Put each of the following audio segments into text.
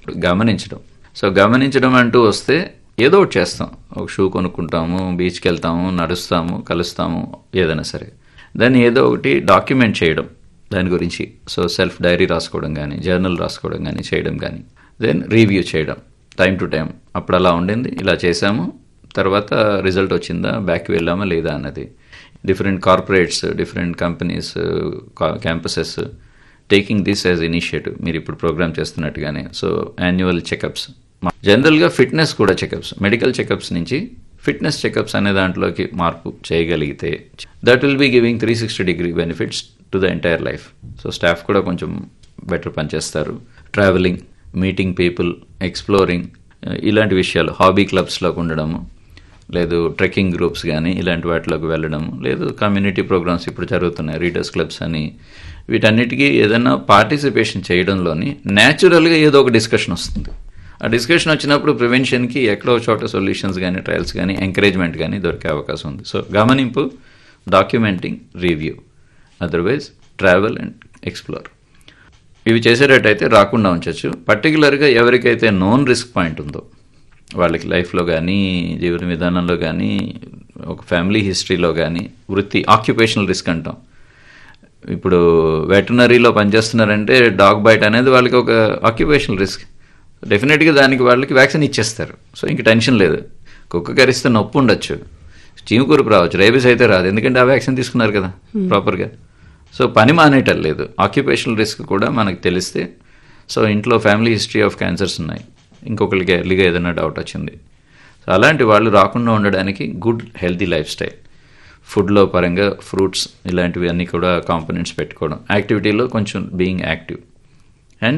గమనించడం సో గమనించడం అంటూ వస్తే ఏదో ఒకటి చేస్తాం ఒక షూ కొనుక్కుంటాము బీచ్కి వెళ్తాము నడుస్తాము కలుస్తాము ఏదైనా సరే దాన్ని ఏదో ఒకటి డాక్యుమెంట్ చేయడం దాని గురించి సో సెల్ఫ్ డైరీ రాసుకోవడం కానీ జర్నల్ రాసుకోవడం కానీ చేయడం కానీ దెన్ రివ్యూ చేయడం టైం టు టైం అప్పుడు అలా ఉండింది ఇలా చేసాము తర్వాత రిజల్ట్ వచ్చిందా బ్యాక్ వెళ్ళామా లేదా అన్నది different corporates different companies campuses taking this as initiative మీరు ఇప్పుడు ప్రోగ్రామ్ చేస్తున్నట్టుగానే సో యాన్యువల్ చెకప్స్ జనరల్గా ఫిట్నెస్ కూడా చెకప్స్ మెడికల్ చెకప్స్ నుంచి ఫిట్నెస్ చెకప్స్ అనే దాంట్లోకి మార్పు చేయగలిగితే that will be giving three sixty degree benefits to the entire life so staff కూడా కొంచెం బెటర్ పనిచేస్తారు ట్రావెలింగ్ మీటింగ్ పీపుల్ ఎక్స్ప్లోరింగ్ ఇలాంటి విషయాలు హాబీ క్లబ్స్లోకి ఉండడము లేదు ట్రెక్కింగ్ గ్రూప్స్ కానీ ఇలాంటి వాటిలోకి వెళ్ళడం లేదు కమ్యూనిటీ ప్రోగ్రామ్స్ ఇప్పుడు జరుగుతున్నాయి రీడర్స్ క్లబ్స్ అని వీటన్నిటికీ ఏదైనా పార్టిసిపేషన్ చేయడంలోని న్యాచురల్గా ఏదో ఒక డిస్కషన్ వస్తుంది ఆ డిస్కషన్ వచ్చినప్పుడు ప్రివెన్షన్కి ఎక్కడో చోట సొల్యూషన్స్ కానీ ట్రయల్స్ కానీ ఎంకరేజ్మెంట్ కానీ దొరికే అవకాశం ఉంది సో గమనింపు documenting review otherwise travel and explore ఇవి చేసేటట్టయితే రాకుండా ఉంచవచ్చు పర్టికులర్గా ఎవరికైతే నోన్ రిస్క్ పాయింట్ ఉందో వాళ్ళకి లైఫ్లో కానీ జీవన విధానంలో కానీ ఒక ఫ్యామిలీ హిస్టరీలో కానీ వృత్తి ఆక్యుపేషనల్ రిస్క్ అంటాం ఇప్పుడు వెటనరీలో పనిచేస్తున్నారంటే డాగ్ బైట్ అనేది వాళ్ళకి ఒక ఆక్యుపేషనల్ రిస్క్ డెఫినెట్గా దానికి వాళ్ళకి వ్యాక్సిన్ ఇచ్చేస్తారు సో ఇంక టెన్షన్ లేదు కుక్క కరిస్తే నొప్పి ఉండొచ్చు చీమకూరుపు రావచ్చు రేబీస్ అయితే రాదు ఎందుకంటే ఆ వ్యాక్సిన్ తీసుకున్నారు కదా ప్రాపర్గా సో పని మానేయటం లేదు ఆక్యుపేషనల్ రిస్క్ కూడా మనకు తెలిస్తే సో ఇంట్లో ఫ్యామిలీ హిస్టరీ ఆఫ్ క్యాన్సర్స్ ఉన్నాయి ఇంకొకరికి ఎర్లీగా ఏదైనా డౌట్ వచ్చింది సో అలాంటి వాళ్ళు రాకుండా ఉండడానికి గుడ్ హెల్తీ లైఫ్ స్టైల్ ఫుడ్లో పరంగా ఫ్రూట్స్ ఇలాంటివి అన్నీ కూడా కాంపోనెంట్స్ పెట్టుకోవడం యాక్టివిటీలో కొంచెం being active and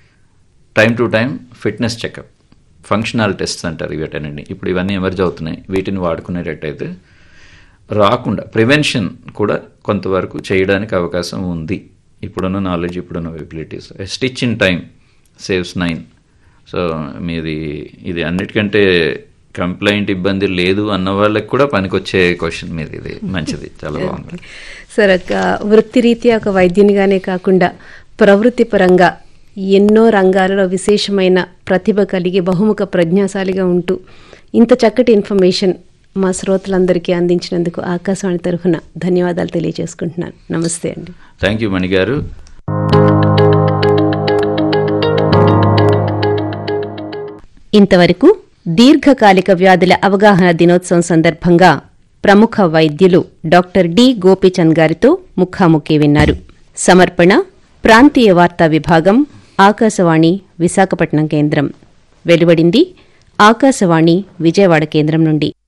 time to time fitness checkup functional tests అంటారు వీటన్నిటిని ఇప్పుడు ఇవన్నీ ఎమర్జ్ అవుతున్నాయి వీటిని వాడుకునేటట్టయితే రాకుండా ప్రివెన్షన్ కూడా కొంతవరకు చేయడానికి అవకాశం ఉంది ఇప్పుడున్న నాలెడ్జ్ ఇప్పుడున్న abilities stitch in time saves nine so మీది ఇది అన్నిటికంటే కంప్లైంట్ ఇబ్బంది లేదు అన్న వాళ్ళకి కూడా పనికొచ్చే క్వశ్చన్ మీది ఇది మంచిది చాలా బాగుంది సార్ ఒక వృత్తిరీత్యా ఒక వైద్యునిగానే కాకుండా ప్రవృత్తి పరంగా ఎన్నో రంగాలలో విశేషమైన ప్రతిభ కలిగి బహుముఖ ప్రజ్ఞాశాలిగా ఉంటూ ఇంత చక్కటి ఇన్ఫర్మేషన్ మా శ్రోతలందరికీ అందించినందుకు ఆకాశవాణి తరఫున ధన్యవాదాలు తెలియజేసుకుంటున్నాను నమస్తే అండి థ్యాంక్ యూ మణి గారు ఇంతవరకు దీర్ఘకాలిక వ్యాధుల అవగాహన దినోత్సవం సందర్భంగా ప్రముఖ వైద్యులు డాక్టర్ డి గోపీచంద్ గారితో ముఖాముఖి విన్నారు సమర్పణ ప్రాంతీయ వార్తా విభాగం ఆకాశవాణి విశాఖపట్నం కేంద్రం వెలువడింది ఆకాశవాణి విజయవాడ కేంద్రం నుండి